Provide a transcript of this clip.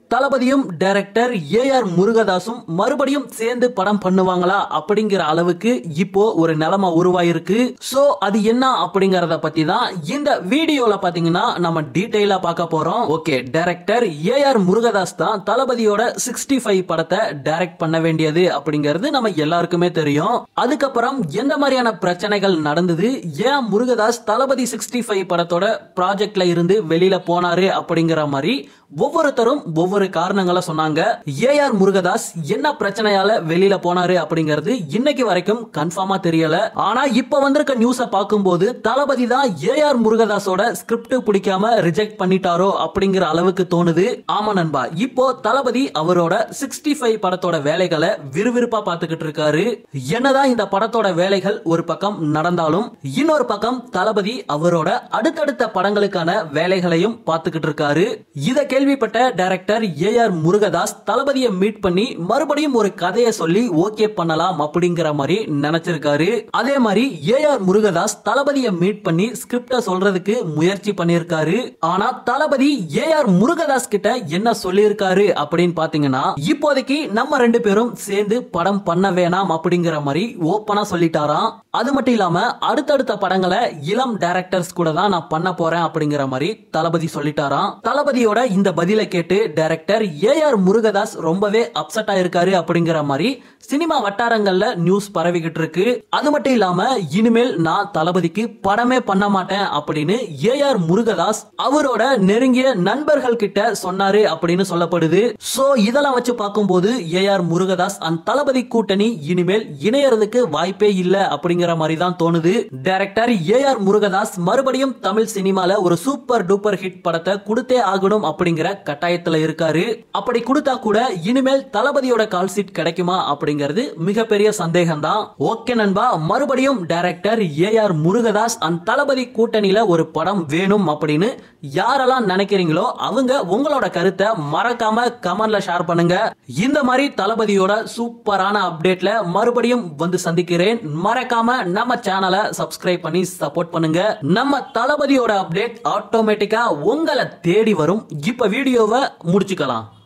தளபதியும் director A R முருகதாசும் மறுபடியும் சேர்ந்து படம் பண்ணுவாங்களா அப்படிங்கிற அளவுக்கு இப்போ ஒரு நிலைமை உருவாயிருக்கு சோ அது என்ன அப்படிங்கறத பத்தி தான் இந்த வீடியோல பாத்தீங்கன்னா நம்ம டீடைலா பார்க்க போறோம் okay director A R Murugadoss தான் தளபதியோட சிக்ஸ்டி ஃபைவ் படத்தை டைரக்ட் பண்ண வேண்டியது அப்படிங்கிறது நம்ம எல்லாருக்குமே தெரியும் அதுக்கப்புறம் எந்த மாதிரியான பிரச்சனைகள் நடந்தது ஏன் முருகதாஸ் தளபதி சிக்ஸ்டி ஃபைவ் படத்தோட ப்ராஜெக்ட்ல இருந்து வெளியில போனாரு அப்படிங்கிற மாதிரி ஒவ்வொருத்தரும் ஒவ்வொரு காரணங்களை சொன்னாங்க ஏ ஆர் முருகதாஸ் என்ன பிரச்சனையால வெளியில போனாரு அப்படிங்கிறது இன்னைக்கு வரைக்கும் கன்ஃபார்மா தெரியல ஆனா இப்ப வந்திருக்க நியூஸ பார்க்கும்போது தளபதி தான் ஏ ஆர் முருகதாஸோட ஸ்கிரிப்ட் பிடிக்காம ரிஜெக்ட் பண்ணிட்டாரோ அப்படிங்கிற அளவுக்கு தோணுது ஆமா நண்பா இப்போ தளபதி அவரோட சிக்ஸ்டி ஃபைவ் படத்தோட வேலைகளை விறுவிறுப்பா பார்த்துக்கிட்டு இருக்காரு என்னதான் இந்த படத்தோட வேலைகள் ஒரு பக்கம் நடந்தாலும் இன்னொரு பக்கம் தளபதி அவரோட அடுத்தடுத்த படங்களுக்கான வேலைகளையும் பார்த்துக்கிட்டு இருக்காரு இத கேள்விப்பட்ட டைரக்டர் ஏ ஆர் முருகதாஸ் தளபதியை மீட் பண்ணி மறுபடியும் ஒரு கதையை சொல்லி ஓகே பண்ணலாம் அப்படிங்கிற மாதிரி நினைச்சிருக்காரு அதே மாதிரி ஏ ஆர் முருகதாஸ் தளபதியை மீட் பண்ணி ஸ்கிரிப்ட சொல்றதுக்கு முயற்சி பண்ணியிருக்காரு ஆனா தளபதி ஏ ஆர் முருகதாஸ் கிட்ட என்ன சொல்லியிருக்காரு அப்படின்னு பாத்தீங்கன்னா இப்போதைக்கு நம்ம ரெண்டு பேரும் சேர்ந்து படம் பண்ண வேணாம் அப்படிங்கிற மாதிரி ஓப்பனா சொல்லிட்டாராம் அது மட்டும் இல்லாம அடுத்தடுத்த படங்களை இளம் டைரக்டர்ஸ் கூட தான் நான் பண்ண போறேன் அப்படிங்கிற மாதிரி தளபதி சொல்லிட்டாராம் தளபதியோட இந்த பதிலை கேட்டு டைரக்டர் ஏ ஆர் முருகதாஸ் ரொம்பவே அப்செட் ஆயிருக்காரு அப்படிங்கிற மாதிரி சினிமா வட்டாரங்கள்ல நியூஸ் பரவிக்கிட்டு இருக்கு அது மட்டும் இல்லாம இனிமேல் நான் தளபதிக்கு படமே பண்ண மாட்டேன் அப்படின்னு ஏ ஆர் முருகதாஸ் அவரோட நெருங்கிய நண்பர்கள் கிட்ட சொன்னாரு அப்படின்னு சொல்லப்படுது சோ இதெல்லாம் வச்சு பார்க்கும்போது ஏ ஆர் முருகதாஸ் அந்த தளபதி கூட்டணி இனிமேல் இணையறதுக்கு வாய்ப்பே இல்ல அப்படிங்கிற மாதிரி தான் தோணுது டைரக்டர் ஏ ஆர் முருகதாஸ் மறுபடியும் தமிழ் சினிமால ஒரு சூப்பர் டூப்பர் ஹிட் படத்தை கொடுத்தே ஆகணும் அப்படிங்கிற கட்டாயத்துல இருக்காரு அப்படி கொடுத்தா கூட இனிமேல் தளபதியோட கால் சீட் கிடைக்குமா அப்படிங்கிறது மிகப்பெரிய சந்தேகம் தான் ஓகே நண்பா மறுபடியும் டைரக்டர் ஏ ஆர் முருகதாஸ் அந்த தளபதி கூட்டணியில ஒரு படம் வேணும் அப்படின்னு யாரெல்லாம் நினைக்கிறீங்களோ அவங்க உங்களோட கருத்தை மறக்காம கமெண்ட்ல ஷேர் பண்ணுங்க இந்த மாதிரி தளபதியோட சூப்பரான அப்டேட்ல மறுபடியும் வந்து சந்திக்கிறேன் மறக்காம நம்ம சேனலை சப்ஸ்கிரைப் பண்ணி சப்போர்ட் பண்ணுங்க நம்ம தளபதியோட அப்டேட் ஆட்டோமேட்டிக்கா உங்களை தேடி வரும் இப்ப வீடியோவை முடிச்சுக்கலாம்